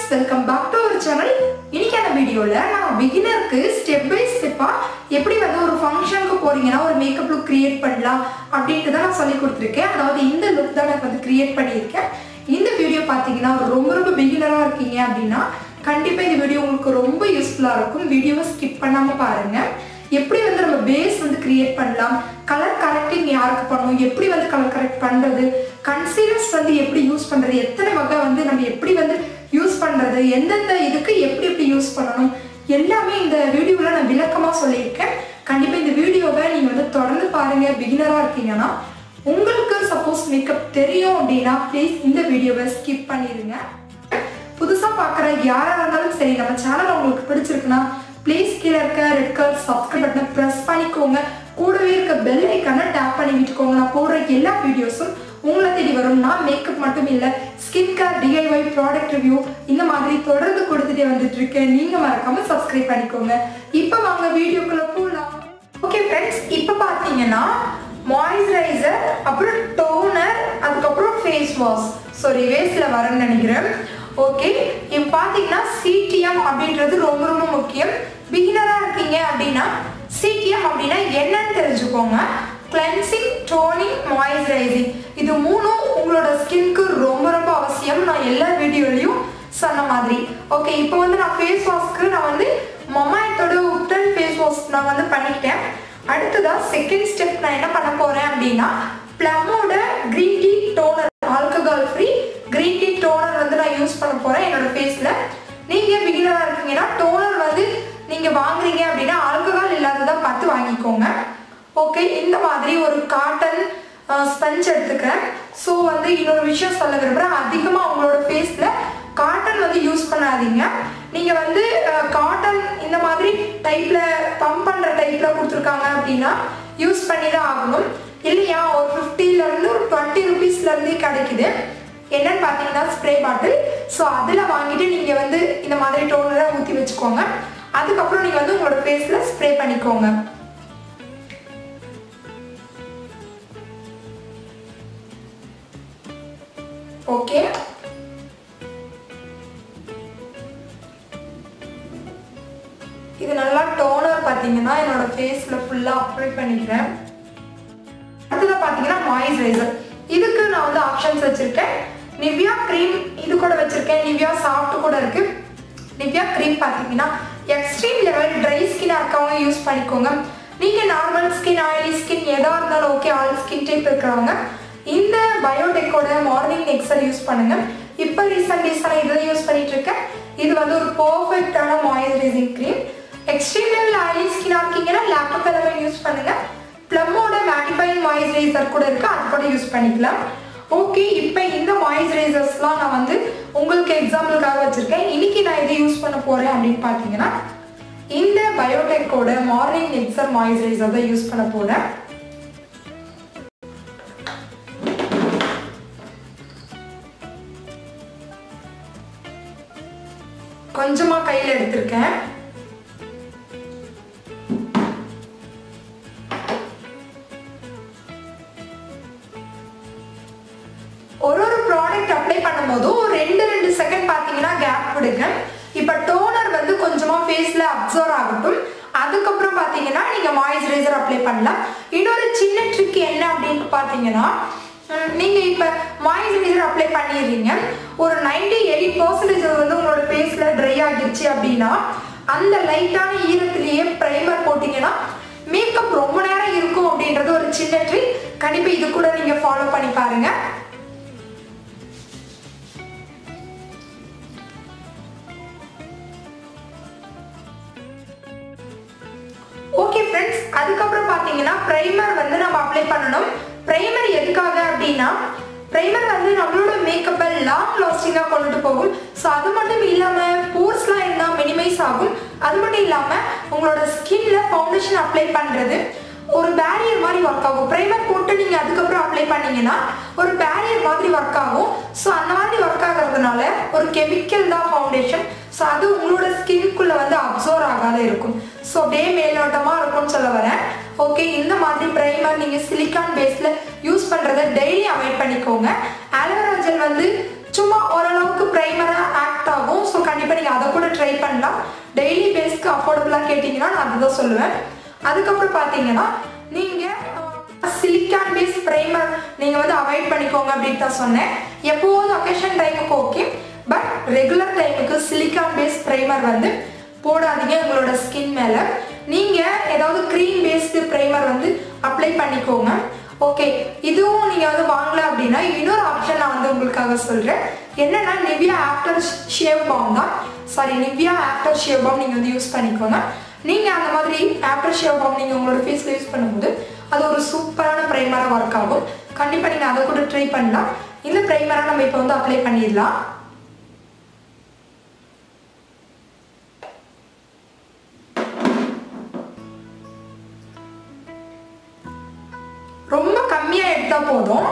welcome back to our channel இன்னைக்கான வீடியோவில் நான் பிகினருக்கு ஸ்டெப் பை ஸ்டெப்பாக எப்படி வந்து ஒரு ஃபங்க்ஷனுக்கு போறீங்கன்னா ஒரு மேக்கப் லுக் கிரியேட் பண்ணலாம் அப்படின்ட்டு தான் நான் சொல்லி கொடுத்துருக்கேன் அதாவது இந்த லுக் தான் நான் வந்து கிரியேட் பண்ணியிருக்கேன் இந்த வீடியோ பார்த்தீங்கன்னா ரொம்ப ரொம்ப பிகினராக இருக்கீங்க அப்படின்னா கண்டிப்பாக இந்த வீடியோ உங்களுக்கு ரொம்ப யூஸ்ஃபுல்லாக இருக்கும் வீடியோவை ஸ்கிப் பண்ணாமல் பாருங்கள் எப்படி வந்து நம்ம பேஸ் வந்து கிரியேட் பண்ணலாம் கலர் கரெக்டிங் யாருக்கு பண்ணணும் எப்படி வந்து கலர் கரெக்ட் பண்ணுறது கன்சீலர்ஸ் வந்து எப்படி யூஸ் பண்ணுறது எத்தனை வகை வந்து நம்ம எப்படி வந்து யூஸ் பண்ணுறது எந்தெந்த இதுக்கு எப்படி எப்படி யூஸ் பண்ணணும் எல்லாமே இந்த வீடியோவில் நான் விளக்கமாக சொல்லியிருக்கேன் கண்டிப்பாக இந்த வீடியோவை நீங்கள் வந்து தொடர்ந்து பாருங்கள் பிகினராக இருக்கீங்கன்னா உங்களுக்கு சப்போஸ் மேக்கப் தெரியும் அப்படின்னா ப்ளீஸ் இந்த வீடியோவை ஸ்கிப் பண்ணிடுங்க புதுசாக பார்க்குற யாராக இருந்தாலும் சரி நம்ம சேனல் உங்களுக்கு பிடிச்சிருக்குன்னா ப்ளீஸ் கீழே இருக்க ரெட் கலர் சப்ஸ்கிரைப் பட்டனை ப்ரெஸ் பண்ணிக்கோங்க கூடவே இருக்க பெல் ஐக்கானை டேப் பண்ணி விட்டுக்கோங்க நான் போடுற எல்லா வீடியோஸும் உங்களை தேடி வரும் நான் மேக்கப் மட்டும் இல்லை skin care DIY product review இந்த மாதிரி தொடர்ந்து கொடுத்துட்டே வந்துட்டு இருக்கேன் நீங்கள் மறக்காம சப்ஸ்கிரைப் பண்ணிக்கோங்க இப்போ வாங்க வீடியோக்குள்ள போகலாம் ஓகே ஃப்ரெண்ட்ஸ் இப்போ பார்த்தீங்கன்னா மாய்ஸ்சரைசர் அப்புறம் டோனர் அதுக்கப்புறம் ஃபேஸ் வாஷ் ஸோ ரிவேஸில் வரேன்னு நினைக்கிறேன் ஓகே இப்போ பார்த்தீங்கன்னா சிடிஎம் அப்படின்றது ரொம்ப ரொம்ப முக்கியம் பிகினராக இருக்கீங்க அப்படின்னா சிடிஎம் அப்படின்னா என்னன்னு தெரிஞ்சுக்கோங்க கிளென்சிங் டோனிங் மாய்ஸ்சரைசிங் இது மூணும் உங்களோட ஸ்கின்க்கு ரொம்ப ரொம்ப அவசியம் நான் எல்லா வீடியோலையும் சொன்ன மாதிரி ஓகே இப்போ வந்து நான் ஃபேஸ் வாஷ்க்கு நான் வந்து மொமாயத்தோட உப்டன் ஃபேஸ் வாஷ் நான் வந்து பண்ணிக்கிட்டேன் அடுத்ததா செகண்ட் ஸ்டெப் நான் என்ன பண்ண போறேன் அப்படின்னா ப்ளம்மோட green tea toner alcohol free green tea toner வந்து நான் யூஸ் பண்ண போறேன் என்னோட ஃபேஸ்ல நீங்க பிகினரா இருக்கீங்கன்னா டோனர் வந்து நீங்க வாங்குறீங்க அப்படின்னா ஆல்கஹால் இல்லாததா பார்த்து வாங்கிக்கோங்க ஓகே இந்த மாதிரி ஒரு காட்டன் ஸ்பஞ்ச் எடுத்துக்கிறேன் ஸோ வந்து இன்னொரு விஷயம் சொல்ல விரும்புகிறேன் அதிகமாக உங்களோட ஃபேஸில் காட்டன் வந்து யூஸ் பண்ணாதீங்க நீங்கள் வந்து காட்டன் இந்த மாதிரி டைப்பில் பம்ப் பண்ணுற டைப்பில் கொடுத்துருக்காங்க அப்படின்னா யூஸ் பண்ணி தான் ஆகணும் இல்லையா ஒரு ஃபிஃப்டிலேருந்து ஒரு டுவெண்ட்டி ருபீஸ்லேருந்தே கிடைக்குது என்னன்னு பார்த்தீங்கன்னா ஸ்ப்ரே பாட்டில் ஸோ அதில் வாங்கிட்டு நீங்கள் வந்து இந்த மாதிரி டோனரை ஊற்றி வச்சுக்கோங்க அதுக்கப்புறம் நீங்கள் வந்து உங்களோட ஃபேஸில் ஸ்ப்ரே பண்ணிக்கோங்க ஓகே இது நல்லா டோனர் பார்த்தீங்கன்னா என்னோட ஃபேஸில் ஃபுல்லாக அப்ளை பண்ணிக்கிறேன் அடுத்தது பார்த்தீங்கன்னா மாய்ஸ்சரைசர் இதுக்கு நான் வந்து ஆப்ஷன்ஸ் வச்சுருக்கேன் நிவ்யா க்ரீம் இது கூட வச்சுருக்கேன் நிவ்யா சாஃப்ட் கூட இருக்கு நிவ்யா க்ரீம் பார்த்தீங்கன்னா எக்ஸ்ட்ரீம் லெவல் ட்ரை ஸ்கின்னாக இருக்கவங்க யூஸ் பண்ணிக்கோங்க நீங்கள் நார்மல் ஸ்கின் ஆயிலி ஸ்கின் எதாக இருந்தாலும் ஓகே ஆல் ஸ்கின் டைப் இருக்கிறவங்க இந்த பயோடெக்கோட மார்னிங் எக்ஸல் யூஸ் பண்ணுங்க இப்போ ரீசெண்ட் டேஸாக இதை யூஸ் பண்ணிட்டு இருக்கேன் இது வந்து ஒரு பர்ஃபெக்டான moisturising cream extreme level oily ஸ்கின்னாக இருக்கீங்கன்னா லேப்டாப் எல்லாமே யூஸ் பண்ணுங்க ப்ளம்மோட மேட்டிஃபைங் மாய்ஸ்சரைசர் கூட இருக்கு அது கூட யூஸ் பண்ணிக்கலாம் ஓகே இப்போ இந்த மாய்ஸ்சரைசர்ஸ்லாம் நான் வந்து உங்களுக்கு எக்ஸாம்பிளுக்காக வச்சுருக்கேன் இன்னைக்கு நான் எதை யூஸ் பண்ண போகிறேன் அப்படின்னு பார்த்தீங்கன்னா இந்த பயோடெக்கோட மார்னிங் எக்ஸர் மாய்ஸ்சரைசர் தான் யூஸ் பண்ண போகிறேன் கொஞ்சமாக கையில் எடுத்திருக்கேன் ஒரு ஒரு ப்ராடக்ட் அப்ளை பண்ணும்போதும் ஒரு ரெண்டு ரெண்டு செகண்ட் பார்த்தீங்கன்னா கேப் விடுங்க இப்போ டோனர் வந்து கொஞ்சமாக ஃபேஸில் அப்சர்வ் ஆகட்டும் அதுக்கப்புறம் பார்த்தீங்கன்னா நீங்கள் மாய்ஸ்சரைசர் அப்ளை பண்ணலாம் இன்னொரு சின்ன ட்ரிக் என்ன அப்படின்னு பார்த்தீங்கன்னா நீங்கள் இப்போ மாய்ஸ்சரைசர் அப்ளை பண்ணிடுறீங்க ஒரு நைன்டி எயிட் பர்சன்டேஜ் வந்து உங்களோட ஃபேஸில் ட்ரை ஆகிடுச்சு அப்படின்னா அந்த லைட்டான ஈரத்துலேயே ப்ரைமர் போட்டிங்கன்னா மேக்கப் ரொம்ப நேரம் இருக்கும் அப்படின்றது ஒரு சின்ன ட்ரிக் கண்டிப்பாக இது கூட நீங்கள் ஃபாலோ பண்ணி பாருங்கள் ஓகே ஃப்ரெண்ட்ஸ் அதுக்கப்புறம் பார்த்தீங்கன்னா ப்ரைமர் வந்து நம்ம அப்ளை பண்ணணும் ப்ரைமர் எதுக்காக அப்படின்னா ப்ரைமர் வந்து நம்மளோட மேக்கப்பை லாங் லாஸ்டிங்காக கொண்டுட்டு போகும் ஸோ அது மட்டும் இல்லாமல் போர்ஸ்லாம் இருந்தால் மினிமைஸ் ஆகும் அது மட்டும் இல்லாமல் உங்களோட ஸ்கின்ல ஃபவுண்டேஷன் அப்ளை பண்ணுறது ஒரு பேரியர் மாதிரி ஒர்க் ஆகும் ப்ரைமர் போட்டு நீங்கள் அதுக்கப்புறம் அப்ளை பண்ணீங்கன்னா ஒரு பேரியர் மாதிரி ஒர்க் ஆகும் ஸோ அந்த மாதிரி ஒர்க் ஆகிறதுனால ஒரு கெமிக்கல் தான் ஃபவுண்டேஷன் ஸோ அது உங்களோட ஸ்கின்குள்ளே வந்து அப்சர்வ் ஆகாத இருக்கும் ஸோ அப்படியே மேலோட்டமாக இருக்கும்னு சொல்ல வரேன் ஓகே இந்த மாதிரி ப்ரைமர் நீங்கள் சிலிக்கான் பேஸில் யூஸ் பண்ணுறதை டெய்லி அவாய்ட் பண்ணிக்கோங்க ஆலோவேரா ஜெல் வந்து சும்மா ஓரளவுக்கு ப்ரைமராக ஆக்ட் ஆகும் ஸோ ட்ரை பண்ணலாம் டெய்லி பேஸ்க்கு அஃபோர்டபுளாக கேட்டிங்கன்னா நான் அதுதான் சொல்லுவேன் அதுக்கப்புறம் பார்த்தீங்கன்னா நீங்கள் சிலிக்கான் பேஸ் ப்ரைமர் நீங்கள் வந்து அவாய்ட் பண்ணிக்கோங்க அப்படின்னு தான் சொன்னேன் எப்போதும் அக்கேஷன் டைமுக்கு ஓகே பட் ரெகுலர் டைமுக்கு சிலிக்கான் பேஸ் ப்ரைமர் வந்து போடாதீங்க உங்களோட ஸ்கின் மேலே நீங்கள் ஏதாவது க்ரீம் பேஸ்டு ப்ரைமர் வந்து அப்ளை பண்ணிக்கோங்க ஓகே இதுவும் நீங்கள் வந்து வாங்கல அப்படின்னா இன்னொரு ஆப்ஷன் நான் வந்து உங்களுக்காக சொல்கிறேன் என்னன்னா நிவ்யா ஆஃப்டர் ஷேவ் பாம் தான் sorry Nivea after shave balm நீங்கள் வந்து யூஸ் பண்ணிக்கோங்க நீங்கள் அந்த மாதிரி ஆஃப்டர் ஷேவ் பாம் நீங்கள் உங்களோட ஃபேஸில் யூஸ் பண்ணும்போது அது ஒரு சூப்பரான ப்ரைமராக ஒர்க் ஆகும் கண்டிப்பாக நீங்கள் அதை கூட ட்ரை பண்ணலாம் இந்த ப்ரைமரை நம்ம இப்போ வந்து அப்ளை பண்ணிடலாம் ரொம்ப கம்மியா எடுத்தா போதும்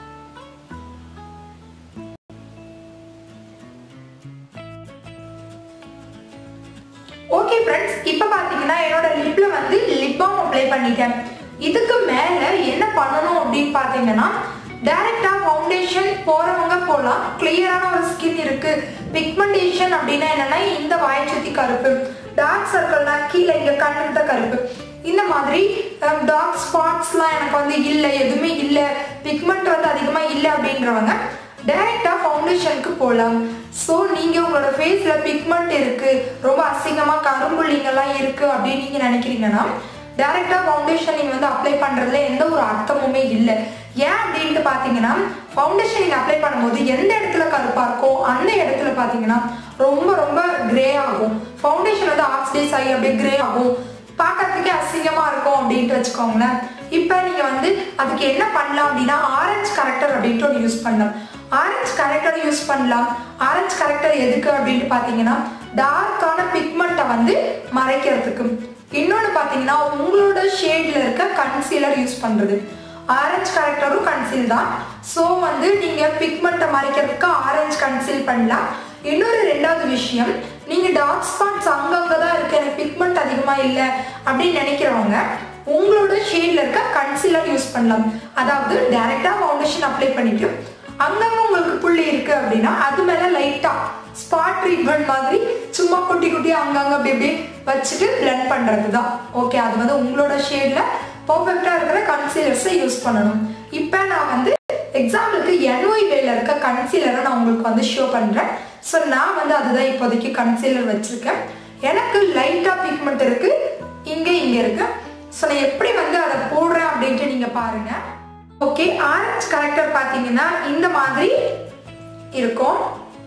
ஓகே ஃப்ரெண்ட்ஸ் இப்போ பார்த்தீங்கன்னா என்னோட லிப்ல வந்து லிப் பாம் அப்ளை பண்ணிட்டேன் இதுக்கு மேல என்ன பண்ணணும் அப்படின்னு பார்த்தீங்கன்னா டைரக்டா ஃபவுண்டேஷன் போறவங்க போகலாம் கிளியரான ஒரு ஸ்கின் இருக்கு பிக்மெண்டேஷன் அப்படின்னா என்னன்னா இந்த வாய் சுத்தி கருப்பு டார்க் சர்க்கிள்னா கீழே இங்க கண்ணுக்கு கருப்பு இந்த மாதிரி டார்க் ஸ்பாட்ஸ்லாம் எனக்கு வந்து இல்லை எதுவுமே இல்லை பிக்மெண்ட் வந்து அதிகமாக இல்லை அப்படின்றவங்க டைரெக்டாக ஃபவுண்டேஷனுக்கு போகலாம் ஸோ நீங்கள் உங்களோட ஃபேஸில் பிக்மெண்ட் இருக்குது ரொம்ப அசிங்கமாக கரும்புள்ளிங்கெல்லாம் இருக்குது அப்படின்னு நீங்கள் நினைக்கிறீங்கன்னா டைரெக்டாக ஃபவுண்டேஷன் நீங்கள் வந்து அப்ளை பண்ணுறதுல எந்த ஒரு அர்த்தமுமே இல்லை ஏன் அப்படின்ட்டு பார்த்தீங்கன்னா ஃபவுண்டேஷன் நீங்கள் அப்ளை பண்ணும்போது எந்த இடத்துல கருப்பாக இருக்கோ அந்த இடத்துல பார்த்தீங்கன்னா ரொம்ப ரொம்ப கிரே ஆகும் ஃபவுண்டேஷன் வந்து ஆக்சிடைஸ் ஆகி அப்படியே கிரே ஆகும் பார்க்கறதுக்கே அசிங்கமா இருக்கும் அப்படின்ட்டு வச்சுக்கோங்களேன் இப்போ நீங்க வந்து அதுக்கு என்ன பண்ணலாம் அப்படின்னா ஆரஞ்சு கரெக்டர் அப்படின்ட்டு ஒன்று யூஸ் பண்ணலாம் ஆரஞ்சு கரெக்டர் யூஸ் பண்ணலாம் ஆரஞ்சு கரெக்டர் எதுக்கு அப்படின்ட்டு பார்த்தீங்கன்னா டார்க்கான பிக்மெண்ட்டை வந்து மறைக்கிறதுக்கு இன்னொன்று பார்த்தீங்கன்னா உங்களோட ஷேடில் இருக்க கன்சீலர் யூஸ் பண்ணுறது ஆரஞ்சு கரெக்டரும் கன்சீல் தான் ஸோ வந்து நீங்கள் பிக்மெண்ட்டை மறைக்கிறதுக்கு ஆரஞ்சு கன்சீல் பண்ணலாம் இன்னொரு ரெண்டாவது விஷயம் நீங்கள் டார்க் ஸ்பாட்ஸ் அங்கங்கே தான் இருக்கு எனக்கு பிக்மெண்ட் அதிகமாக இல்லை அப்படின்னு நினைக்கிறவங்க உங்களோட ஷேடில் இருக்க கன்சீலர் யூஸ் பண்ணலாம் அதாவது டைரெக்டாக ஃபவுண்டேஷன் அப்ளை பண்ணிட்டு அங்கங்கே உங்களுக்கு புள்ளி இருக்கு அப்படின்னா அது மேலே லைட்டாக ஸ்பாட் ட்ரீட்மெண்ட் மாதிரி சும்மா குட்டி குட்டி அங்கங்கே அப்படி இப்படி வச்சுட்டு பிளெண்ட் பண்ணுறது தான் ஓகே அது வந்து உங்களோட ஷேடில் பர்ஃபெக்டாக இருக்கிற கன்சீலர்ஸை யூஸ் பண்ணணும் இப்போ நான் வந்து எக்ஸாம்பிளுக்கு என்ஒய் வேல இருக்க கன்சீலரை நான் உங்களுக்கு வந்து ஷோ பண்ணுறேன் ஸோ நான் வந்து அதுதான் இப்போதைக்கு கன்சீலர் வச்சுருக்கேன் எனக்கு லைட்டாக பிக்மெண்ட் இருக்குது இங்கே இங்கே இருக்குது ஸோ நான் எப்படி வந்து அதை போடுறேன் அப்படின்ட்டு நீங்கள் பாருங்கள் ஓகே ஆரஞ்சு கரெக்டர் பார்த்தீங்கன்னா இந்த மாதிரி இருக்கும்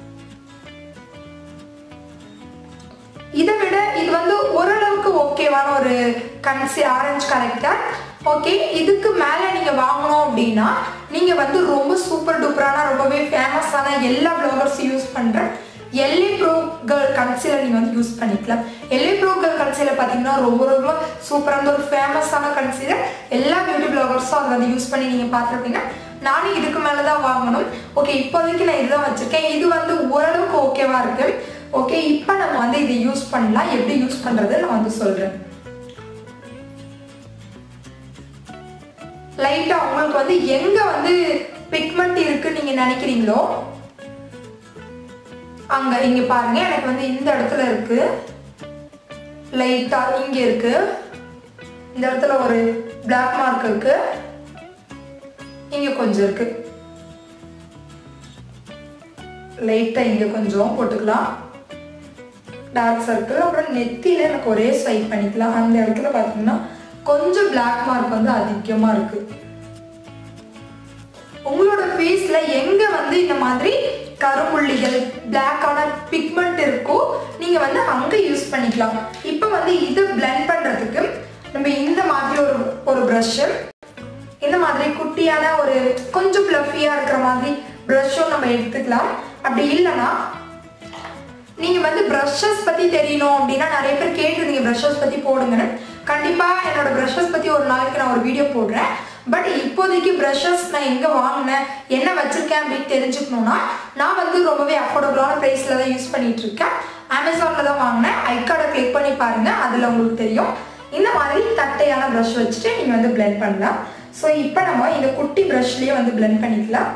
இதை விட இது வந்து ஓரளவுக்கு ஓகேவான ஒரு கன்சி ஆரஞ்சு கரெக்டர் ஓகே இதுக்கு மேலே நீங்கள் வாங்கணும் அப்படின்னா நீங்கள் வந்து ரொம்ப சூப்பர் டூப்பரான ரொம்பவே ஃபேமஸான எல்லா ப்ளாகர்ஸும் யூஸ் பண்ணுற எல்ஏ ப்ரோ கேர்ள் கன்சீலர் நீங்கள் வந்து யூஸ் பண்ணிக்கலாம் எல்ஏ ப்ரோ கேர்ள் கன்சீலர் பார்த்தீங்கன்னா ரொம்ப ரொம்ப சூப்பரான ஒரு ஃபேமஸான கன்சீலர் எல்லா பியூட்டி ப்ளாகர்ஸும் அதை வந்து யூஸ் பண்ணி நீங்கள் பார்த்துருப்பீங்க நானும் இதுக்கு மேலே தான் வாங்கணும் ஓகே இப்போதைக்கு நான் இதுதான் வச்சுருக்கேன் இது வந்து ஓரளவுக்கு ஓகேவா இருக்கு ஓகே இப்போ நம்ம வந்து இதை யூஸ் பண்ணலாம் எப்படி யூஸ் பண்ணுறது நான் வந்து சொல்கிறேன் லைட்டாக உங்களுக்கு வந்து எங்கே வந்து பிக்மெண்ட் இருக்குன்னு நீங்கள் நினைக்கிறீங்களோ அங்கே இங்கே பாருங்க எனக்கு வந்து இந்த இடத்துல இருக்கு லைட்டாக இங்கே இருக்கு இந்த இடத்துல ஒரு பிளாக் மார்க் இருக்கு இங்கே கொஞ்சம் இருக்கு லைட்டாக இங்கே கொஞ்சம் போட்டுக்கலாம் டார்க் சர்க்கிள் அப்புறம் நெத்தியில் எனக்கு ஒரே ஸ்வைப் பண்ணிக்கலாம் அந்த இடத்துல பார்த்தீங்கன்னா கொஞ்சம் பிளாக் மார்க் வந்து அதிகமாக இருக்கு உங்களோட ஃபேஸில் எங்கே வந்து இந்த மாதிரி கருமுள்ளிகள் பிளாக்கான பிக்மெண்ட் இருக்கோ நீங்கள் வந்து அங்கே யூஸ் பண்ணிக்கலாம் இப்போ வந்து இதை பிளெண்ட் பண்ணுறதுக்கு நம்ம இந்த மாதிரி ஒரு ஒரு ப்ரஷ்ஷு இந்த மாதிரி குட்டியான ஒரு கொஞ்சம் ஃப்ளஃபியாக இருக்கிற மாதிரி ப்ரஷ்ஷும் நம்ம எடுத்துக்கலாம் அப்படி இல்லைன்னா நீங்கள் வந்து ப்ரஷஸ் பற்றி தெரியணும் அப்படின்னா நிறைய பேர் கேட்டிருந்தீங்க ப்ரஷஸ் பற்றி போடுங்கன்னு கண்டிப்பாக என்னோட ப்ரஷஸ் பற்றி ஒரு நாளைக்கு நான் ஒரு வீடியோ போடுறேன் பட் இப்போதைக்கு ப்ரஷஸ் நான் எங்கே வாங்கினேன் என்ன வச்சுருக்கேன் அப்படின்னு தெரிஞ்சுக்கணுன்னா நான் வந்து ரொம்பவே அஃபோர்டபுளான ப்ரைஸில் தான் யூஸ் பண்ணிட்டு இருக்கேன் அமேசானில் தான் வாங்கினேன் ஐக்கார்டை கிளிக் பண்ணி பாருங்கள் அதில் உங்களுக்கு தெரியும் இந்த மாதிரி தட்டையான ப்ரஷ் வச்சுட்டு நீங்கள் வந்து பிளெண்ட் பண்ணலாம் ஸோ இப்போ நம்ம இந்த குட்டி ப்ரஷ்லேயே வந்து பிளெண்ட் பண்ணிக்கலாம்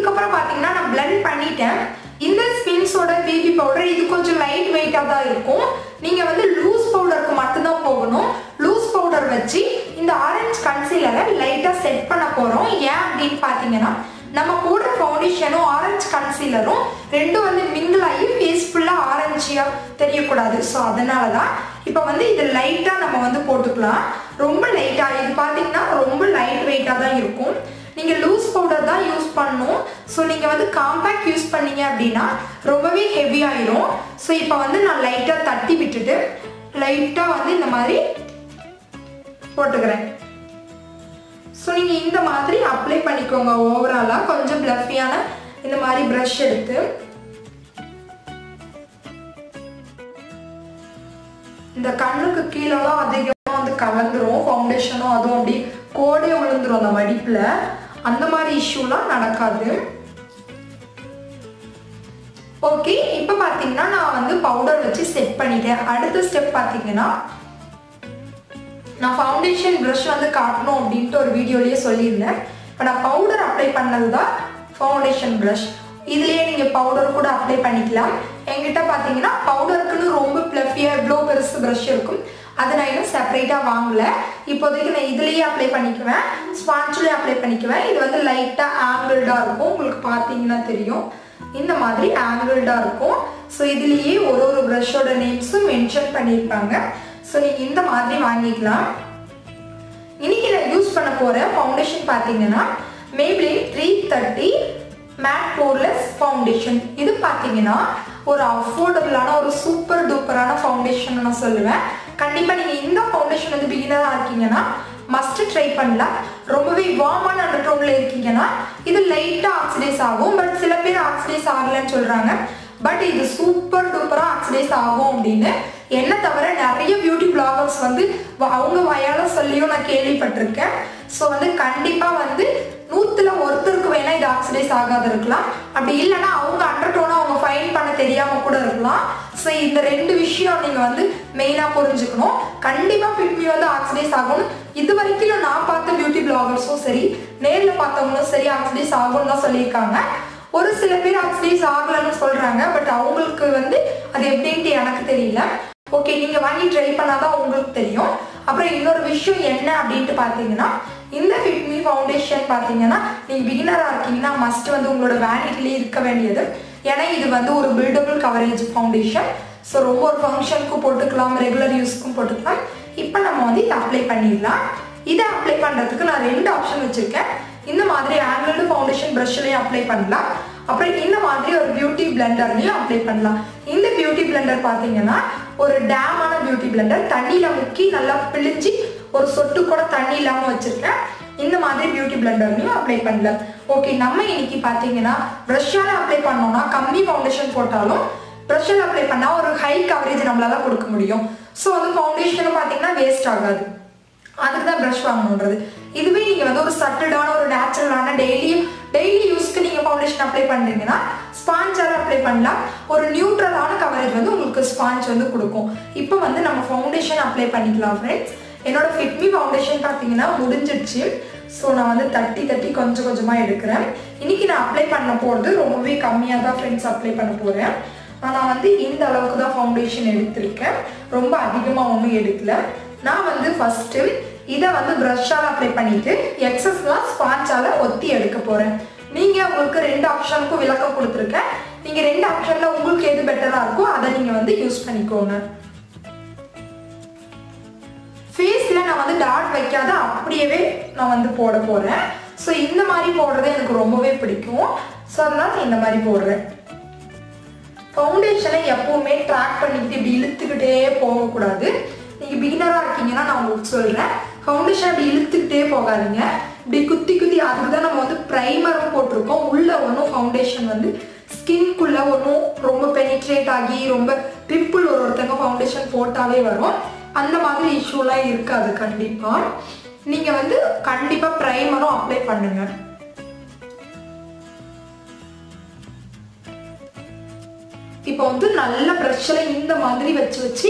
இதுக்கப்புறம் பார்த்தீங்கன்னா நான் blend பண்ணிட்டேன் இந்த ஸ்பின்ஸோட பேபி பவுடர் இது கொஞ்சம் லைட் வெயிட்டாக தான் இருக்கும் நீங்கள் வந்து லூஸ் பவுடருக்கு மட்டும்தான் போகணும் லூஸ் பவுடர் வச்சு இந்த ஆரஞ்சு கன்சீலரை லைட்டாக செட் பண்ண போகிறோம் ஏன் அப்படின்னு பார்த்தீங்கன்னா நம்ம போடுற ஃபவுண்டேஷனும் ஆரஞ்சு கன்சீலரும் ரெண்டும் வந்து மிங்கிள் ஆகி ஃபேஸ் ஃபுல்லாக ஆரஞ்சியாக தெரியக்கூடாது ஸோ அதனால தான் இப்போ வந்து இது லைட்டாக நம்ம வந்து போட்டுக்கலாம் ரொம்ப லைட்டாக இது பார்த்தீங்கன்னா ரொம்ப லைட் வெயிட்டாக தான் இருக்கும் நீங்கள் லூஸ் பவுடர் தான் யூஸ் பண்ணணும் ஸோ நீங்கள் வந்து காம்பேக்ட் யூஸ் பண்ணீங்க அப்படின்னா ரொம்பவே ஹெவி ஆயிரும் ஸோ இப்போ வந்து நான் லைட்டாக தட்டி விட்டுட்டு லைட்டாக வந்து இந்த மாதிரி போட்டுக்கிறேன் ஸோ நீங்கள் இந்த மாதிரி அப்ளை பண்ணிக்கோங்க ஓவராலாக கொஞ்சம் ப்ளஃபியான இந்த மாதிரி ப்ரஷ் எடுத்து இந்த கண்ணுக்கு கீழெல்லாம் அதிகமாக வந்து கலந்துரும் ஃபவுண்டேஷனும் அதுவும் அப்படி கோடே விழுந்துரும் அந்த வடிப்பில் அந்த மாதிரி இஷ்யூலாம் நடக்காது ஓகே இப்போ பார்த்தீங்கன்னா நான் வந்து பவுடர் வச்சு செட் பண்ணிட்டேன் அடுத்த ஸ்டெப் பார்த்தீங்கன்னா நான் ஃபவுண்டேஷன் ப்ரஷ் வந்து காட்டணும் அப்படின்ட்டு ஒரு வீடியோலயே சொல்லியிருந்தேன் இப்போ நான் பவுடர் அப்ளை பண்ணது தான் ஃபவுண்டேஷன் ப்ரஷ் இதுலேயே நீங்கள் பவுடர் கூட அப்ளை பண்ணிக்கலாம் என்கிட்ட பார்த்தீங்கன்னா பவுடருக்குன்னு ரொம்ப ப்ளஃபியாக எவ்வளோ பெருசு ப்ரஷ் இருக்கும் அதை நான் இன்னும் செப்பரேட்டாக வாங்கலை இப்போதைக்கு நான் இதுலேயே அப்ளை பண்ணிக்குவேன் ஸ்பான்ச்லேயே அப்ளை பண்ணிக்குவேன் இது வந்து லைட்டாக ஆங்கிள்டாக இருக்கும் உங்களுக்கு பார்த்தீங்கன்னா தெரியும் இந்த மாதிரி ஆங்கிள்டாக இருக்கும் ஸோ இதுலேயே ஒரு ஒரு ப்ரஷோட நேம்ஸும் மென்ஷன் பண்ணியிருப்பாங்க ஸோ நீங்கள் இந்த மாதிரி வாங்கிக்கலாம் இன்னைக்கு நான் யூஸ் பண்ண போகிற ஃபவுண்டேஷன் பார்த்தீங்கன்னா Maybelline three thirty matte poreless foundation இது பார்த்தீங்கன்னா ஒரு அஃபோர்டபுளான ஒரு சூப்பர் டூப்பரான ஃபவுண்டேஷன் நான் சொல்லுவேன் கண்டிப்பாக நீங்கள் இந்த ஃபவுண்டேஷன் வந்து பிகினராக இருக்கீங்கன்னா மஸ்ட் ட்ரை பண்ணலாம் ரொம்பவே வார்மான அண்டர்டோனில் இருக்கீங்கன்னா இது லைட்டாக ஆக்சிடைஸ் ஆகும் பட் சில பேர் ஆக்சிடைஸ் ஆகலைன்னு சொல்கிறாங்க பட் இது சூப்பர் டூப்பராக ஆக்சிடைஸ் ஆகும் அப்படின்னு என்ன தவிர நிறைய பியூட்டி பிளாகர்ஸ் வந்து வ- அவங்க வாயால சொல்லியும் நான் கேள்விப்பட்டிருக்கேன் ஸோ வந்து கண்டிப்பாக வந்து நூற்றுல ஒருத்தருக்கு வேணா இது ஆக்சிடைஸ் ஆகாது இருக்கலாம் அப்படி இல்லைன்னா அவங்க அண்டர்டோனை அவங்க ஃபைன் பண்ண தெரியாம கூட இருக்கலாம் ஸோ இந்த ரெண்டு விஷயம் நீங்க வந்து மெயினாக புரிஞ்சுக்கணும் கண்டிப்பாக ஃபிட்மி வந்து ஆக்சிடைஸ் ஆகும்னு இது வரைக்கும் நான் பார்த்த பியூட்டி பிளாகர்ஸும் சரி நேரில் பார்த்தவங்களும் சரி ஆக்சிடைஸ் ஆகும்னு தான் சொல்லியிருக்காங்க ஒரு சில பேர் ஆக்சிடைஸ் ஆகலைன்னு சொல்றாங்க பட் அவங்களுக்கு வந்து அது எப்படின்ட்டு எனக்கு தெரியல ஓகே நீங்க வாங்கி ட்ரை பண்ணாதான் உங்களுக்கு தெரியும் அப்புறம் இன்னொரு விஷயம் என்ன அப்படின்ட்டு பார்த்தீங்கன்னா இந்த ஃபிட்மி ஃபவுண்டேஷன் பார்த்தீங்கன்னா நீங்க பிகினரா இருக்கீங்கன்னா மஸ்ட் வந்து உங்களோட வேனிட்டிலே இருக்க வேண்டியது ஏன்னா இது வந்து ஒரு பில்டபிள் கவரேஜ் ஃபவுண்டேஷன் ஸோ ரொம்ப ஒரு ஃபங்க்ஷனுக்கும் போட்டுக்கலாம் ரெகுலர் யூஸ்க்கும் போட்டுக்கலாம் இப்போ நம்ம வந்து இதை அப்ளை பண்ணிடலாம் இதை அப்ளை பண்ணுறதுக்கு நான் ரெண்டு ஆப்ஷன் வச்சுருக்கேன் இந்த மாதிரி ஆங்கிள்டு ஃபவுண்டேஷன் ப்ரஷ்லையும் அப்ளை பண்ணலாம் அப்புறம் இந்த மாதிரி ஒரு பியூட்டி பிளெண்டர்லையும் அப்ளை பண்ணலாம் இந்த பியூட்டி பிளெண்டர் பார்த்தீங்கன்னா ஒரு டேமான பியூட்டி பிளெண்டர் தண்ணியில் முக்கி நல்லா பிழிஞ்சு ஒரு சொட்டு கூட தண்ணி இல்லாமல் வச்சுருக்கேன் இந்த மாதிரி பியூட்டி பிளெண்டர்லையும் அப்ளை பண்ணலாம் ஓகே நம்ம இன்னைக்கு பார்த்தீங்கன்னா ப்ரஷ்ஷால் அப்ளை பண்ணோம்னா கம்மி ஃபவுண்டேஷன் போட்டாலும் ப்ரஷ்ஷால் அப்ளை பண்ணால் ஒரு ஹை கவரேஜ் நம்மளால கொடுக்க முடியும் ஸோ வந்து ஃபவுண்டேஷனும் பார்த்தீங்கன்னா வேஸ்ட் ஆகாது அதுக்கு தான் ப்ரஷ் வாங்கணுன்றது இதுவே நீங்கள் வந்து ஒரு சட்டடான ஒரு நேச்சுரலான டெய்லியும் டெய்லி யூஸ்க்கு நீங்கள் ஃபவுண்டேஷன் அப்ளை பண்ணுறீங்கன்னா ஸ்பாஞ்சால் அப்ளை பண்ணலாம் ஒரு நியூட்ரலான கவரேஜ் வந்து உங்களுக்கு ஸ்பாஞ்ச் வந்து கொடுக்கும் இப்போ வந்து நம்ம ஃபவுண்டேஷன் அப்ளை பண்ணிக்கலாம் ஃப்ரெண்ட்ஸ் என்னோட ஃபிட்மி ஃபவுண்டேஷன் பார்த்தீங்கன்னா முடிஞ்சிடுச்சு ஸோ நான் வந்து தட்டி தட்டி கொஞ்சம் கொஞ்சமாக எடுக்கிறேன் இன்னைக்கு நான் அப்ளை பண்ண போகிறது ரொம்பவே கம்மியாக தான் ஃப்ரெண்ட்ஸ் அப்ளை பண்ண போகிறேன் நான் வந்து இந்த அளவுக்கு தான் ஃபவுண்டேஷன் எடுத்திருக்கேன் ரொம்ப அதிகமாக ஒன்றும் எடுக்கல நான் வந்து ஃபஸ்ட்டு இதை வந்து ப்ரஷ்ஷால் அப்ளை பண்ணிட்டு எக்ஸஸ்லாம் ஸ்பான்ச்சால் ஒத்தி எடுக்க போகிறேன் நீங்கள் உங்களுக்கு ரெண்டு ஆப்ஷனுக்கும் விளக்கம் கொடுத்துருக்கேன் நீங்கள் ரெண்டு ஆப்ஷனில் உங்களுக்கு எது பெட்டராக இருக்கோ அதை நீங்கள் வந்து யூஸ் பண்ணிக்கோங்க ஃபேஸில் நான் வந்து டாட் வைக்காத அப்படியே நான் வந்து போட போகிறேன் ஸோ இந்த மாதிரி போடுறது எனக்கு ரொம்பவே பிடிக்கும் ஸோ அதனால நான் இந்த மாதிரி போடுறேன் ஃபவுண்டேஷனை எப்பவுமே ட்ராக் பண்ணிக்கிட்டு இப்படி இழுத்துக்கிட்டே போகக்கூடாது நீங்கள் பிகினராக இருக்கீங்கன்னா நான் உங்களுக்கு சொல்கிறேன் ஃபவுண்டேஷன் அப்படி இழுத்துக்கிட்டே போகாதீங்க இப்படி குத்தி குத்தி அதுக்கு தான் நம்ம வந்து ப்ரைமரும் போட்டிருக்கோம் உள்ள ஒன்றும் ஃபவுண்டேஷன் வந்து ஸ்கின்குள்ளே ஒன்றும் ரொம்ப பெனிட்ரேட் ஆகி ரொம்ப பிம்பிள் ஒரு ஒருத்தங்க ஃபவுண்டேஷன் போட்டாலே வரும் அந்த மாதிரி இஷ்யூலாம் இருக்காது கண்டிப்பாக நீங்கள் வந்து கண்டிப்பாக ப்ரைமரும் அப்ளை பண்ணுங்கள் இப்போ வந்து நல்ல ப்ரெஷ்ஷில் இந்த மாதிரி வச்சு வச்சு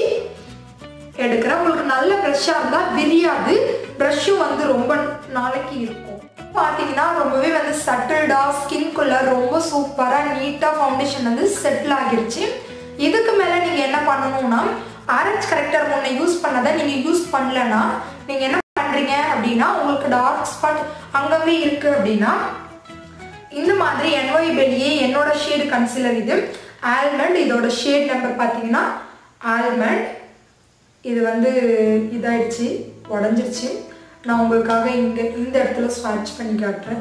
எடுக்கிறேன் உங்களுக்கு நல்ல ப்ரெஷ்ஷாக இருந்தால் விரியாது ப்ரஷ்ஷும் வந்து ரொம்ப நாளைக்கு இருக்கும் பார்த்தீங்கன்னா ரொம்பவே வந்து சட்டில்டாக ஸ்கின்குள்ள ரொம்ப சூப்பராக நீட்டாக ஃபவுண்டேஷன் வந்து செட்டில் ஆகிருச்சு இதுக்கு மேலே நீங்கள் என்ன பண்ணணும்னா ஆரஞ்ச் கரெக்டர் முன்ன யூஸ் பண்ணதை நீங்கள் யூஸ் பண்ணலன்னா நீங்கள் என்ன பண்ணுறீங்க அப்படின்னா உங்களுக்கு டார்க் ஸ்பாட் அங்கங்கே இருக்குது அப்படின்னா இந்த மாதிரி என்ஒய் பெலியே என்னோட ஷேடு கன்சிலர் இது ஆல்மண்ட் இதோட ஷேட் நம்பர் பார்த்தீங்கன்னா ஆல்மண்ட் இது வந்து இதாயிடுச்சு உடஞ்சிருச்சு நான் உங்களுக்காக இங்க இந்த இடத்துல ஸ்வாட்ச் பண்ணி காட்டுறேன்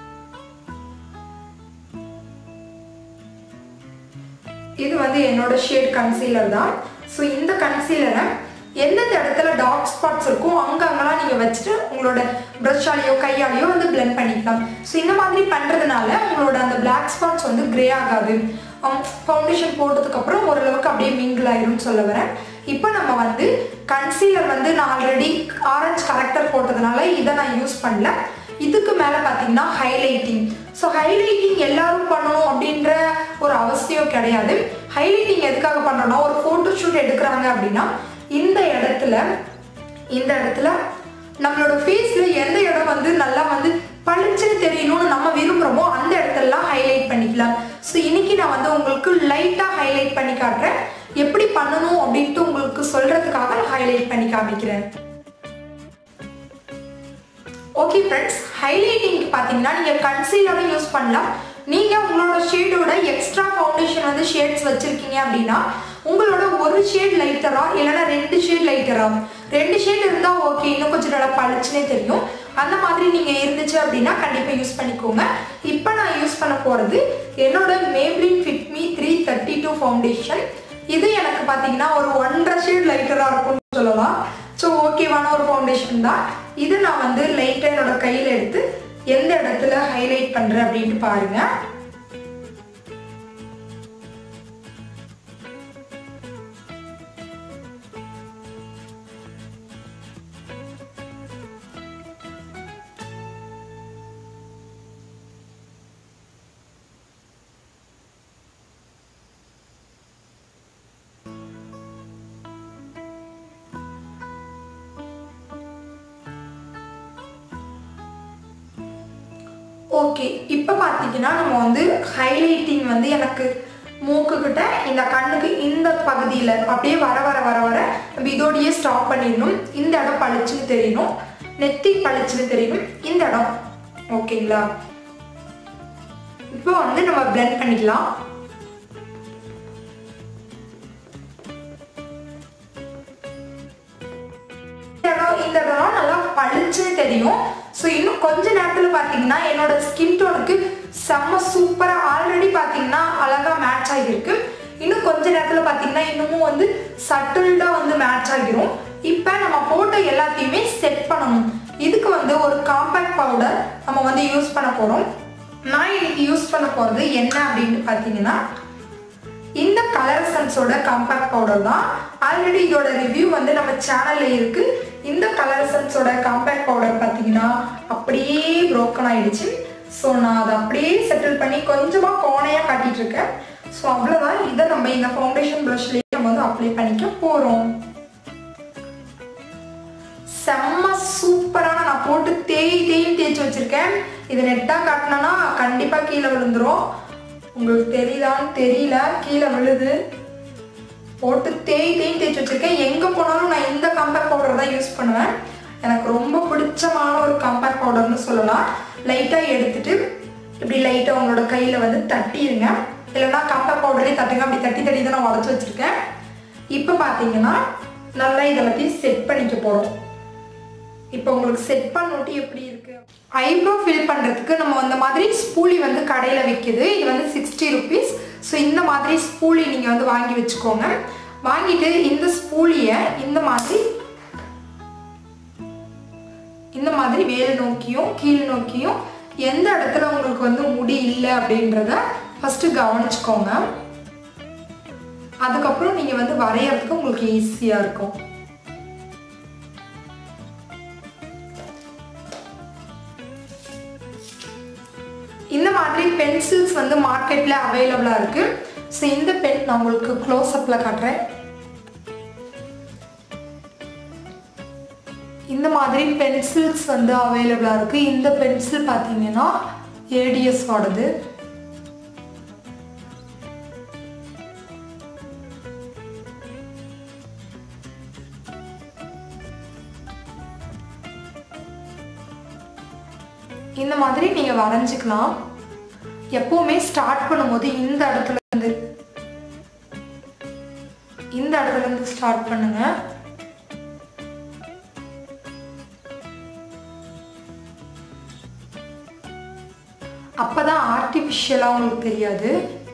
இது வந்து என்னோட ஷேட் கன்சீலர் தான் ஸோ இந்த கன்சீலரை எந்தெந்த இடத்துல டார்க் ஸ்பாட்ஸ் இருக்கோ அங்கங்கெல்லாம் நீங்கள் வச்சுட்டு உங்களோட ப்ரஷ்ஷாலேயோ கையாலேயோ வந்து பிளெண்ட் பண்ணிக்கலாம் ஸோ இந்த மாதிரி பண்ணுறதுனால உங்களோட அந்த பிளாக் ஸ்பாட்ஸ் வந்து கிரே ஆகாது ஃபவுண்டேஷன் போட்டதுக்கப்புறம் ஓரளவுக்கு அப்படியே மிங்கிள் ஆயிரும்னு சொல்ல வரேன் இப்போ நம்ம வந்து கன்சீலர் வந்து நான் ஆல்ரெடி ஆரஞ்ச் கரெக்டர் போட்டதுனால இதை நான் யூஸ் பண்ணல இதுக்கு மேலே பார்த்தீங்கன்னா ஹைலைட்டிங் ஸோ ஹைலைட்டிங் எல்லாரும் பண்ணணும் அப்படின்ற ஒரு அவசியம் கிடையாது ஹைலைட்டிங் எதுக்காக பண்ணுறோம்னா ஒரு ஃபோட்டோ ஷூட் எடுக்கிறாங்க அப்படின்னா இந்த இடத்துல இந்த இடத்துல நம்மளோட ஃபேஸில் எந்த இடம் வந்து நல்லா வந்து பளிச்சுன்னு தெரியணும்னு நம்ம விரும்புகிறோமோ அந்த இடத்துலலாம் ஹைலைட் பண்ணிக்கலாம் ஸோ இன்னைக்கு நான் வந்து உங்களுக்கு லைட்டாக ஹைலைட் பண்ணி காட்டுறேன் எப்படி பண்ணணும் அப்படின்ட்டு உங்களுக்கு சொல்கிறதுக்காக நான் ஹைலைட் பண்ணி காமிக்கிறேன் ஓகே ஃப்ரெண்ட்ஸ் ஹைலைட்டிங்க்கு பார்த்தீங்கன்னா நீங்கள் கன்சீலரும் யூஸ் பண்ணலாம் நீங்கள் உங்களோட ஷேடோட எக்ஸ்ட்ரா ஃபவுண்டேஷன் வந்து ஷேட்ஸ் வச்சுருக்கீங்க அப்படின்னா உங்களோட ஒரு ஷேட் லைட்டரா இல்லைன்னா ரெண்டு ஷேட் லைட்டரா ரெண்டு ஷேட் இருந்தால் ஓகே இன்னும் கொஞ்சம் நல்லா பளிச்சுனே தெரியும் அந்த மாதிரி நீங்கள் இருந்துச்சு அப்படின்னா கண்டிப்பாக யூஸ் பண்ணிக்கோங்க இப்போ நான் யூஸ் பண்ண போகிறது என்னோட Maybelline fit me three thirty two foundation இது எனக்கு பார்த்தீங்கன்னா ஒரு ஒன்றரை ஷேட் லைட்டராக இருக்கும்னு சொல்லலாம் ஸோ ஓகேவான ஒரு ஃபவுண்டேஷன் தான் இது நான் வந்து லைட்டாக என்னோட கையில் எடுத்து எந்த இடத்துல ஹைலைட் பண்ணுறேன் அப்படின்ட்டு பாருங்கள் ஓகே இப்போ பார்த்தீங்கன்னா நம்ம வந்து ஹைலைட்டிங் வந்து எனக்கு மூக்குக்கிட்ட இந்த கண்ணுக்கு இந்த பகுதியில் அப்படியே வர வர வர வர நம்ம இதோடையே ஸ்டாப் பண்ணிடணும் இந்த இடம் பளிச்சுன்னு தெரியணும் நெத்தி பளிச்சுன்னு தெரியணும் இந்த இடம் ஓகேங்களா இப்போ வந்து நம்ம பிளெண்ட் பண்ணிக்கலாம் இந்த இடம் இந்த இடம் நல்லா பளிச்சுன்னு தெரியும் ஸோ இன்னும் கொஞ்ச நேரத்தில் பார்த்தீங்கன்னா என்னோட ஸ்கின் டோனுக்கு செம்ம சூப்பராக ஆல்ரெடி பார்த்தீங்கன்னா அழகாக மேட்ச் ஆகியிருக்கு இன்னும் கொஞ்ச நேரத்தில் பார்த்தீங்கன்னா இன்னமும் வந்து சட்டில்டாக வந்து மேட்ச் ஆகிரும் இப்போ நம்ம போட்ட எல்லாத்தையுமே செட் பண்ணணும் இதுக்கு வந்து ஒரு காம்பேக்ட் பவுடர் நம்ம வந்து யூஸ் பண்ண போகிறோம் நான் இன்னைக்கு யூஸ் பண்ண போகிறது என்ன அப்படின்ட்டு பார்த்தீங்கன்னா இந்த கலர் எசன்ஸோட காம்பேக்ட் பவுடர் தான் ஆல்ரெடி இதோட ரிவ்யூ வந்து நம்ம சேனல்ல இருக்கு இந்த கலர் எசன்ஸோட காம்பேக்ட் பவுடர் பார்த்தீங்கன்னா அப்படியே broken ஆயிடுச்சு ஸோ நான் அதை அப்படியே செட்டில் பண்ணி கொஞ்சமாக கோணையாக காட்டிட்டு இருக்கேன் ஸோ அவ்வளோதான் இதை நம்ம இந்த ஃபவுண்டேஷன் ப்ரஷ்லேயே நம்ம வந்து அப்ளை பண்ணிக்க போகிறோம் செம்ம சூப்பரான நான் போட்டு தேய் தேய் தேய்ச்சி வச்சிருக்கேன் இது நெட்டாக காட்டினேன்னா கண்டிப்பாக கீழே விழுந்துரும் உங்களுக்கு தெரியுதான்னு தெரியல கீழே விழுது போட்டு தேய் தேய் தேய்ச்சி வச்சிருக்கேன் எங்கே போனாலும் நான் இந்த காம்பேக்ட் பவுடர் தான் யூஸ் பண்ணுவேன் எனக்கு ரொம்ப பிடிச்சமான ஒரு காம்பேக்ட் பவுடர்னு சொல்லலாம் லைட்டாக எடுத்துட்டு இப்படி லைட்டாக உங்களோட கையில் வந்து தட்டிடுங்க இல்லைன்னா காம்பேக்ட் பவுடரே தட்டுங்க அப்படி தட்டி தட்டி தான் நான் உடச்சி வச்சிருக்கேன் இப்போ பார்த்தீங்கன்னா நல்லா இதை பற்றி செட் பண்ணிக்க போகிறோம் இப்போ உங்களுக்கு செட் பண்ணிட்டு எப்படி இருக்கு ஐப்ரோ ஃபில் பண்ணுறதுக்கு நம்ம அந்த மாதிரி ஸ்பூலி வந்து கடையில் விற்கிது இது வந்து சிக்ஸ்டி ருபீஸ் ஸோ இந்த மாதிரி ஸ்பூலி நீங்கள் வந்து வாங்கி வச்சுக்கோங்க வாங்கிட்டு இந்த ஸ்பூலியை இந்த மாதிரி இந்த மாதிரி மேல் நோக்கியும் கீழ் நோக்கியும் எந்த இடத்துல உங்களுக்கு வந்து முடி இல்லை அப்படின்றத ஃபஸ்ட்டு கவனிச்சுக்கோங்க அதுக்கப்புறம் நீங்கள் வந்து வரையறதுக்கு உங்களுக்கு ஈஸியாக இருக்கும் இந்த மாதிரி பென்சில்ஸ் வந்து மார்க்கெட்டில் அவைலபிளாக இருக்குது ஸோ இந்த பென் நான் உங்களுக்கு க்ளோஸ்அப்பில் காட்டுறேன் இந்த மாதிரி பென்சில்ஸ் வந்து அவைலபிளாக இருக்குது இந்த பென்சில் பார்த்தீங்கன்னா ஏடிஎஸோடது இந்த மாதிரி நீங்கள் வரைஞ்சிக்கலாம் எப்பவுமே ஸ்டார்ட் பண்ணும்போது இந்த இடத்துல இருந்து இந்த இடத்துல இருந்து ஸ்டார்ட் பண்ணுங்க அப்பதான் ஆர்டிஃபிஷியலாக உங்களுக்கு தெரியாது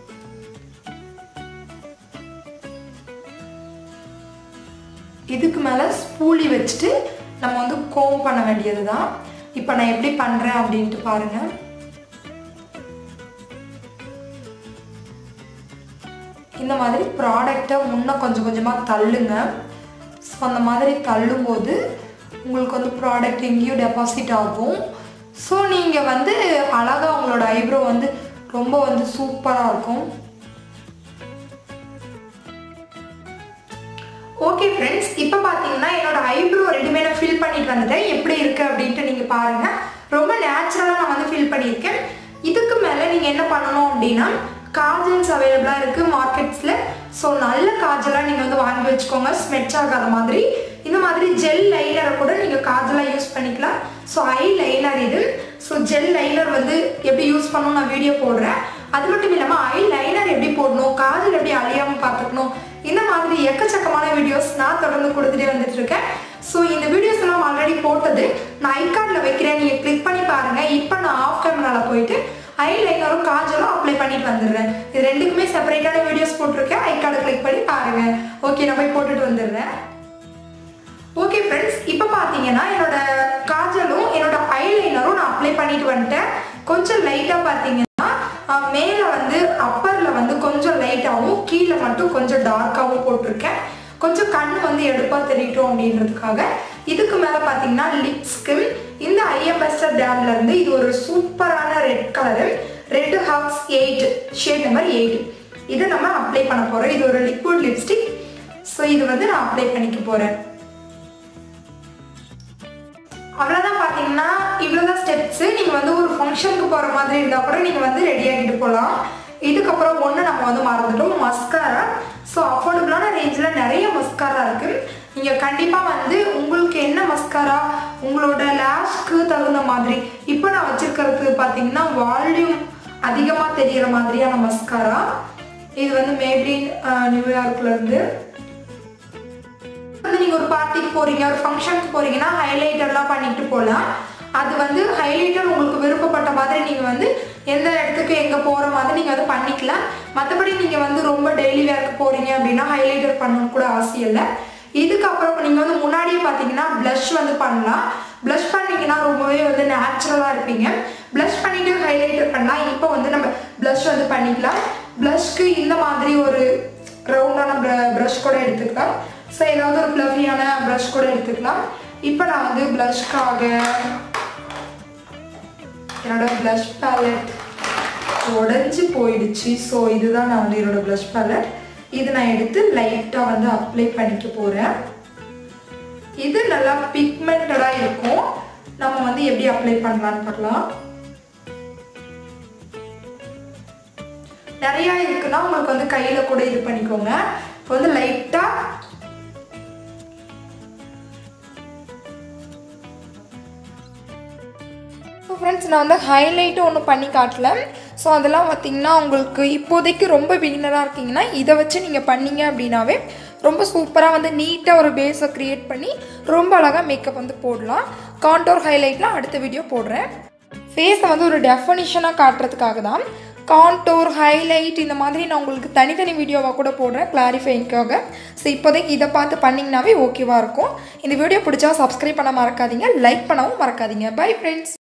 இதுக்கு மேலே ஸ்பூலி வச்சுட்டு நம்ம வந்து கோம் பண்ண வேண்டியது தான் இப்போ நான் எப்படி பண்ணுறேன் அப்படின்ட்டு பாருங்கள் இந்த மாதிரி ப்ராடக்டை முன்ன கொஞ்சம் கொஞ்சமாக தள்ளுங்க ஸோ அந்த மாதிரி தள்ளும்போது உங்களுக்கு வந்து ப்ராடக்ட் எங்கேயும் டெபாசிட் ஆகும் ஸோ நீங்கள் வந்து அழகாக உங்களோட ஐப்ரோ வந்து ரொம்ப வந்து சூப்பராக இருக்கும் ஓகே ஃப்ரெண்ட்ஸ் இப்போ பார்த்தீங்கன்னா என்னோட ஐப்ரோ ரெண்டுமே நான் ஃபில் பண்ணிட்டு வந்துட்டேன் எப்படி இருக்கு அப்படின்ட்டு நீங்கள் பாருங்கள் ரொம்ப நேச்சுரலாக நான் வந்து ஃபில் பண்ணியிருக்கேன் இதுக்கு மேலே நீங்கள் என்ன பண்ணணும் அப்படின்னா காஜல்ஸ் அவைலபிளாக இருக்குது மார்க்கெட்ஸில் ஸோ நல்ல காஜலாக நீங்கள் வந்து வாங்கி வச்சுக்கோங்க ஸ்மெட்ச் ஆகாத மாதிரி இந்த மாதிரி ஜெல் லைனரை கூட நீங்கள் காஜலாக யூஸ் பண்ணிக்கலாம் ஸோ ஐ லைனர் இது ஸோ ஜெல் லைனர் வந்து எப்படி யூஸ் பண்ணணும் நான் வீடியோ போடுறேன் அது மட்டும் இல்லாமல் ஐ லைனர் எப்படி போடணும் காஜல் எப்படி அழியாமல் பார்த்துக்கணும் இந்த மாதிரி எக்கச்சக்கமான வீடியோஸ் நான் தொடர்ந்து கொடுத்துட்டே வந்துட்டு இருக்கேன் ஸோ இந்த வீடியோஸ் எல்லாம் ஆல்ரெடி போட்டது நான் ஐகார்டில் வைக்கிறேன் நீங்கள் கிளிக் பண்ணி பாருங்கள் இப்போ நான் ஆஃப் கேமராவில் போயிட்டு ஐ லைனரும் காஜலும் அப்ளை பண்ணிட்டு வந்துடுறேன் இது ரெண்டுக்குமே செப்பரேட்டான வீடியோஸ் போட்டிருக்கேன் ஐகார்டை கிளிக் பண்ணி பாருங்கள் ஓகே நான் போய் போட்டுட்டு வந்துடுறேன் ஓகே ஃப்ரெண்ட்ஸ் இப்போ பார்த்தீங்கன்னா என்னோட காஜலும் என்னோட ஐலைனரும் நான் அப்ளை பண்ணிட்டு வந்துட்டேன் கொஞ்சம் லைட்டாக பார்த்தீங்கன்னா மேலே வந்து அப்பரில் வந்து கொஞ்சம் லைட்டாகவும் கீழே மட்டும் கொஞ்சம் டார்க்காகவும் போட்டிருக்கேன் கொஞ்சம் கண் வந்து எடுப்பாக தெரியட்டும் அப்படின்றதுக்காக இதுக்கு மேலே பார்த்தீங்கன்னா லிப்ஸ்க்கு இந்த ஐஎம்எஸ்டர் பிராண்ட்ல இருந்து இது ஒரு சூப்பரான red colour red hawks eight shade number eight இதை நம்ம அப்ளை பண்ண போகிறோம் இது ஒரு லிக்விட் லிப்ஸ்டிக் ஸோ இது வந்து நான் அப்ளை பண்ணிக்க போகிறேன் அவ்வளோதான் பார்த்தீங்கன்னா இவ்வளோதான் ஸ்டெப்ஸு நீங்கள் வந்து ஒரு ஃபங்க்ஷனுக்கு போகிற மாதிரி இருந்தால் கூட நீங்கள் வந்து ரெடி ஆகிட்டு போகலாம் இதுக்கப்புறம் ஒன்று நம்ம வந்து மறந்துட்டோம் மஸ்காரா ஸோ அஃபோர்டபுளான ரேஞ்சில் நிறைய மஸ்காரா இருக்குது நீங்கள் கண்டிப்பாக வந்து உங்களுக்கு என்ன மஸ்காரா உங்களோட லேஷ்க்கு தகுந்த மாதிரி இப்போ நான் வச்சுருக்கிறது பார்த்தீங்கன்னா வால்யூம் அதிகமாக தெரிகிற மாதிரியான மஸ்காரா இது வந்து மேப்ளின் நியூயார்க்லேருந்து வந்து நீங்கள் ஒரு பார்ட்டிக்கு போகிறீங்க ஒரு ஃபங்க்ஷனுக்கு போகிறீங்கன்னா ஹைலைட்டர்லாம் பண்ணிட்டு போகலாம் அது வந்து ஹைலைட்டர் உங்களுக்கு விருப்பப்பட்ட மாதிரி நீங்கள் வந்து எந்த இடத்துக்கு எங்கே போகிற மாதிரி நீங்கள் வந்து பண்ணிக்கலாம் மற்றபடி நீங்கள் வந்து ரொம்ப டெய்லி வேர்க்கு போகிறீங்க அப்படின்னா ஹைலைட்டர் பண்ணணும் கூட அவசியம் இல்லை இதுக்கப்புறம் நீங்கள் வந்து முன்னாடியே பார்த்தீங்கன்னா ப்ளஷ் வந்து பண்ணலாம் ப்ளஷ் பண்ணிங்கன்னா ரொம்பவே வந்து நேச்சுரலாக இருப்பீங்க ப்ளஷ் பண்ணிவிட்டு ஹைலைட்டர் பண்ணலாம் இப்போ வந்து நம்ம ப்ளஷ் வந்து பண்ணிக்கலாம் ப்ளஷ்க்கு இந்த மாதிரி ஒரு ரவுண்டான ப்ரஷ் கூட எடுத்துக்கலாம் ஸோ ஏதாவது ஒரு ப்ளஃபியான ப்ரஷ் கூட எடுத்துக்கலாம் இப்போ நான் வந்து ப்ளஷ்க்காக என்னோட ப்ளஷ் பேலட் உடஞ்சி போயிடுச்சு ஸோ இதுதான் நான் வந்து என்னோட ப்ளஷ் பேலட் இது நான் எடுத்து லைட்டாக வந்து அப்ளை பண்ணிக்க போகிறேன் இது நல்லா பிக்மெண்டடாக இருக்கும் நம்ம வந்து எப்படி அப்ளை பண்ணலான்னு பார்க்கலாம் நிறையா இருக்குன்னா உங்களுக்கு வந்து கையில் கூட இது பண்ணிக்கோங்க இப்போ வந்து லைட்டாக ஸோ ஃப்ரெண்ட்ஸ் நான் வந்து ஹைலைட்டும் ஒன்றும் பண்ணி காட்டல ஸோ அதெல்லாம் பார்த்தீங்கன்னா உங்களுக்கு இப்போதைக்கு ரொம்ப பிகினராக இருக்கீங்கன்னா இதை வச்சு நீங்கள் பண்ணீங்க அப்படின்னாவே ரொம்ப சூப்பராக வந்து நீட்டாக ஒரு பேஸை க்ரியேட் பண்ணி ரொம்ப அழகாக மேக்கப் வந்து போடலாம் கான்டோர் ஹைலைட்லாம் அடுத்த வீடியோ போடுறேன் ஃபேஸை வந்து ஒரு டெஃபனிஷனாக காட்டுறதுக்காக தான் கான்டோர் ஹைலைட் இந்த மாதிரி நான் உங்களுக்கு தனித்தனி வீடியோவாக கூட போடுறேன் கிளாரிஃபைங்காக ஸோ இப்போதைக்கு இதை பார்த்து பண்ணிங்கனாவே ஓகேவாக இருக்கும் இந்த வீடியோ பிடிச்சா சப்ஸ்கிரைப் பண்ண மறக்காதீங்க லைக் பண்ணவும் மறக்காதீங்க பை ஃப்ரெண்ட்ஸ்